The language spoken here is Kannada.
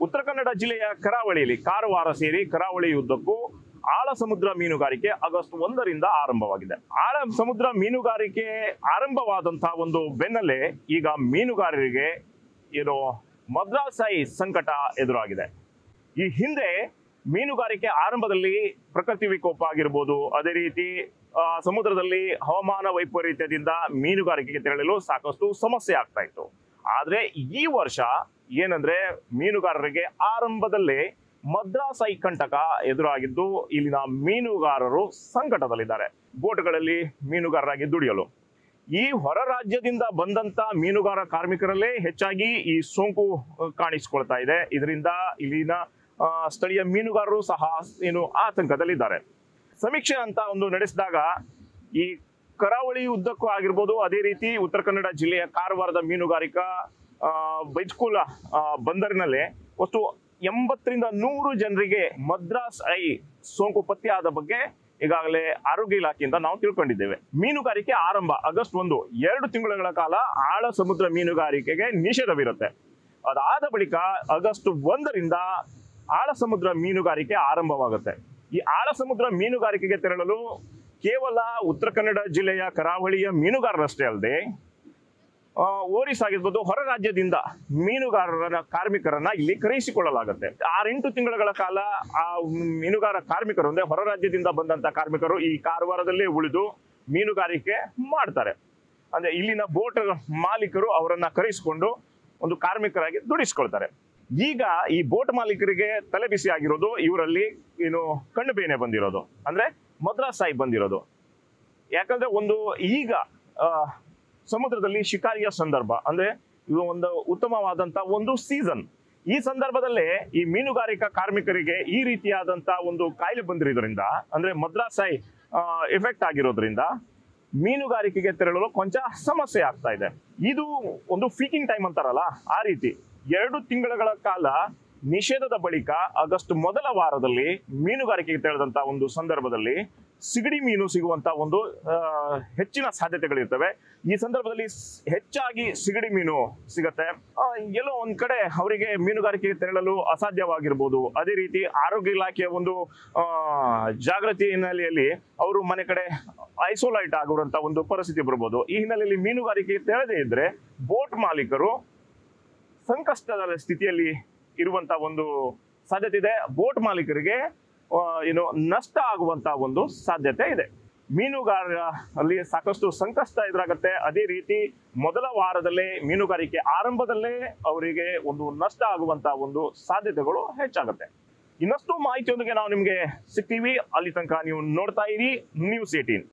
ಉತ್ತರ ಕನ್ನಡ ಜಿಲ್ಲೆಯ ಕರಾವಳಿಯಲ್ಲಿ ಕಾರವಾರ ಸೇರಿ ಕರಾವಳಿ ಉದ್ದಕ್ಕೂ ಆಳ ಸಮುದ್ರ ಮೀನುಗಾರಿಕೆ ಆಗಸ್ಟ್ ಒಂದರಿಂದ ಆರಂಭವಾಗಿದೆ ಆಳ ಸಮುದ್ರ ಮೀನುಗಾರಿಕೆ ಆರಂಭವಾದಂತಹ ಒಂದು ಬೆನ್ನಲ್ಲೇ ಈಗ ಮೀನುಗಾರರಿಗೆ ಏನು ಮದ್ರಾಸಾಯಿ ಸಂಕಟ ಎದುರಾಗಿದೆ ಈ ಹಿಂದೆ ಮೀನುಗಾರಿಕೆ ಆರಂಭದಲ್ಲಿ ಪ್ರಕೃತಿ ವಿಕೋಪ ಆಗಿರ್ಬೋದು ಅದೇ ರೀತಿ ಆ, ಸಮುದ್ರದಲ್ಲಿ ಹವಾಮಾನ ವೈಪರೀತ್ಯದಿಂದ ಮೀನುಗಾರಿಕೆಗೆ ತೆರಳಲು ಸಾಕಷ್ಟು ಸಮಸ್ಯೆ ಆಗ್ತಾ ಇತ್ತು ಆದ್ರೆ ಈ ವರ್ಷ ಏನಂದ್ರೆ ಮೀನುಗಾರರಿಗೆ ಆರಂಭದಲ್ಲೇ ಮದ್ರಾಸೈ ಕಂಟಕ ಎದುರಾಗಿದ್ದು ಇಲ್ಲಿನ ಮೀನುಗಾರರು ಸಂಕಟದಲ್ಲಿದ್ದಾರೆ ಬೋಟ್ಗಳಲ್ಲಿ ಮೀನುಗಾರರಾಗಿ ದುಡಿಯಲು ಈ ಹೊರ ರಾಜ್ಯದಿಂದ ಬಂದಂತ ಮೀನುಗಾರ ಕಾರ್ಮಿಕರಲ್ಲೇ ಹೆಚ್ಚಾಗಿ ಈ ಸೋಂಕು ಅಹ್, ಕಾಣಿಸಿಕೊಳ್ತಾ ಇದೆ ಇದರಿಂದ ಇಲ್ಲಿನ ಆ, ಸ್ಥಳೀಯ ಮೀನುಗಾರರು ಸಹ ಏನು ಆತಂಕದಲ್ಲಿದ್ದಾರೆ ಸಮೀಕ್ಷೆ ಅಂತ ಒಂದು ನಡೆಸಿದಾಗ ಈ ಕರಾವಳಿ ಉದ್ದಕ್ಕೂ ಆಗಿರ್ಬೋದು ಅದೇ ರೀತಿ ಉತ್ತರ ಕನ್ನಡ ಜಿಲ್ಲೆಯ ಕಾರವಾರದ ಮೀನುಗಾರಿಕಾ ಆ, ಬೈಜ್ಕುಲ ಆ, ಬಂದರಿನಲ್ಲಿ ಒಟ್ಟು ಎಂಬತ್ತರಿಂದ ನೂರು ಜನರಿಗೆ ಮದ್ರಾಸ್ ಐ ಸೋಂಕು ಪತ್ತೆಯಾದ ಬಗ್ಗೆ ಈಗಾಗಲೇ ಆರೋಗ್ಯ ಇಲಾಖೆಯಿಂದ ನಾವು ತಿಳ್ಕೊಂಡಿದ್ದೇವೆ ಮೀನುಗಾರಿಕೆ ಆರಂಭ ಆಗಸ್ಟ್ ಒಂದು ಎರಡು ತಿಂಗಳ ಕಾಲ ಆಳ ಸಮುದ್ರ ಮೀನುಗಾರಿಕೆಗೆ ನಿಷೇಧವಿರುತ್ತೆ ಅದಾದ ಬಳಿಕ ಆಗಸ್ಟ್ ಒಂದರಿಂದ ಆಳ ಸಮುದ್ರ ಮೀನುಗಾರಿಕೆ ಆರಂಭವಾಗುತ್ತೆ ಈ ಆಳ ಸಮುದ್ರ ಮೀನುಗಾರಿಕೆಗೆ ತೆರಳಲು ಕೇವಲ ಉತ್ತರ ಕನ್ನಡ ಜಿಲ್ಲೆಯ ಕರಾವಳಿಯ ಮೀನುಗಾರರಷ್ಟೇ ಅಲ್ಲದೆ ಆ, ಓರಿಸ್ ಆಗಿರ್ಬೋದು ಹೊರ ರಾಜ್ಯದಿಂದ ಮೀನುಗಾರರ ಕಾರ್ಮಿಕರನ್ನ ಇಲ್ಲಿ ಕರೆಯಿಸಿಕೊಳ್ಳಲಾಗುತ್ತೆ ಆರೆಂಟು ತಿಂಗಳ ಕಾಲ ಆ ಮೀನುಗಾರ ಕಾರ್ಮಿಕರು ಅಂದ್ರೆ ಹೊರ ರಾಜ್ಯದಿಂದ ಬಂದಂತ ಕಾರ್ಮಿಕರು ಈ ಕಾರವಾರದಲ್ಲೇ ಉಳಿದು ಮೀನುಗಾರಿಕೆ ಮಾಡ್ತಾರೆ ಅಂದ್ರೆ ಇಲ್ಲಿನ ಬೋಟ್ ಮಾಲೀಕರು ಅವರನ್ನ ಕರೆಯಿಸಿಕೊಂಡು ಒಂದು ಕಾರ್ಮಿಕರಾಗಿ ದುಡಿಸ್ಕೊಳ್ತಾರೆ ಈಗ ಈ ಬೋಟ್ ಮಾಲೀಕರಿಗೆ ತಲೆ ಬಿಸಿ ಆಗಿರೋದು ಇವರಲ್ಲಿ ಏನು ಕಣ್ಣು ಬೇನೆ ಬಂದಿರೋದು ಅಂದ್ರೆ ಮದ್ರಾಸಾಯಿ ಬಂದಿರೋದು ಯಾಕಂದ್ರೆ ಒಂದು ಈಗ ಆ, ಸಮುದ್ರದಲ್ಲಿ ಶಿಕಾರಿಯ ಸಂದರ್ಭ ಅಂದ್ರೆ ಇದು ಒಂದು ಉತ್ತಮವಾದಂತ ಒಂದು ಸೀಸನ್ ಈ ಸಂದರ್ಭದಲ್ಲೇ ಈ ಮೀನುಗಾರಿಕಾ ಕಾರ್ಮಿಕರಿಗೆ ಈ ರೀತಿಯಾದಂತ ಒಂದು ಕಾಯಿಲೆ ಬಂದಿರೋದ್ರಿಂದ ಅಂದ್ರೆ ಮದ್ರಾಸಾಯಿ ಎಫೆಕ್ಟ್ ಆಗಿರೋದ್ರಿಂದ ಮೀನುಗಾರಿಕೆಗೆ ತೆರಳಲು ಕೊಂಚ ಸಮಸ್ಯೆ ಆಗ್ತಾ ಇದೆ ಇದು ಒಂದು ಫೀಕಿಂಗ್ ಟೈಮ್ ಅಂತಾರಲ್ಲ ಆ ರೀತಿ ಎರಡು ತಿಂಗಳ ಕಾಲ ನಿಷೇಧದ ಬಳಿಕ ಆಗಸ್ಟ್ ಮೊದಲ ವಾರದಲ್ಲಿ ಮೀನುಗಾರಿಕೆಗೆ ತೆರಳಿದಂತ ಒಂದು ಸಂದರ್ಭದಲ್ಲಿ ಸಿಗಡಿ ಮೀನು ಸಿಗುವಂತ ಒಂದು ಆ, ಹೆಚ್ಚಿನ ಸಾಧ್ಯತೆಗಳಿರ್ತವೆ ಈ ಸಂದರ್ಭದಲ್ಲಿ ಸ್- ಹೆಚ್ಚಾಗಿ ಸಿಗಡಿ ಮೀನು ಸಿಗತ್ತೆ ಆ, ಎಲ್ಲೋ ಒಂದ್ ಕಡೆ ಅವರಿಗೆ ಮೀನುಗಾರಿಕೆಗೆ ತೆರಳಲು ಅಸಾಧ್ಯವಾಗಿರ್ಬೋದು ಅದೇ ರೀತಿ ಆರೋಗ್ಯ ಇಲಾಖೆಯ ಒಂದು ಆ, ಜಾಗೃತಿ ಹಿನ್ನೆಲೆಯಲ್ಲಿ ಅವರು ಮನೆ ಕಡೆ ಐಸೋಲೈಟ್ ಆಗಿರುವಂತ ಒಂದು ಪರಿಸ್ಥಿತಿ ಬರ್ಬೋದು ಈ ಹಿನ್ನೆಲೆಯಲ್ಲಿ ಮೀನುಗಾರಿಕೆಗೆ ತೆರಳದೇ ಇದ್ರೆ ಬೋಟ್ ಮಾಲೀಕರು ಸಂಕಷ್ಟದ ಸ್ಥಿತಿಯಲ್ಲಿ ಇರುವಂತ ಒಂದು ಸಾಧ್ಯತೆ ಇದೆ ಬೋಟ್ ಮಾಲೀಕರಿಗೆ ಆ, ಏನು ನಷ್ಟ ಆಗುವಂತ ಒಂದು ಸಾಧ್ಯತೆ ಇದೆ ಮೀನುಗಾರ ಅಲ್ಲಿ ಸಾಕಷ್ಟು ಸಂಕಷ್ಟ ಎದುರಾಗುತ್ತೆ ಅದೇ ರೀತಿ ಮೊದಲ ವಾರದಲ್ಲೇ ಮೀನುಗಾರಿಕೆ ಆರಂಭದಲ್ಲೇ ಅವರಿಗೆ ಒಂದು ನಷ್ಟ ಆಗುವಂತ ಒಂದು ಸಾಧ್ಯತೆಗಳು ಹೆಚ್ಚಾಗುತ್ತೆ ಇನ್ನಷ್ಟು ಮಾಹಿತಿಯೊಂದಿಗೆ ನಾವು ನಿಮ್ಗೆ ಸಿಗ್ತೀವಿ ಅಲ್ಲಿ ತನಕ ನೀವು ನೋಡ್ತಾ ಇರಿ ನ್ಯೂಸ್ ಏಟೀನ್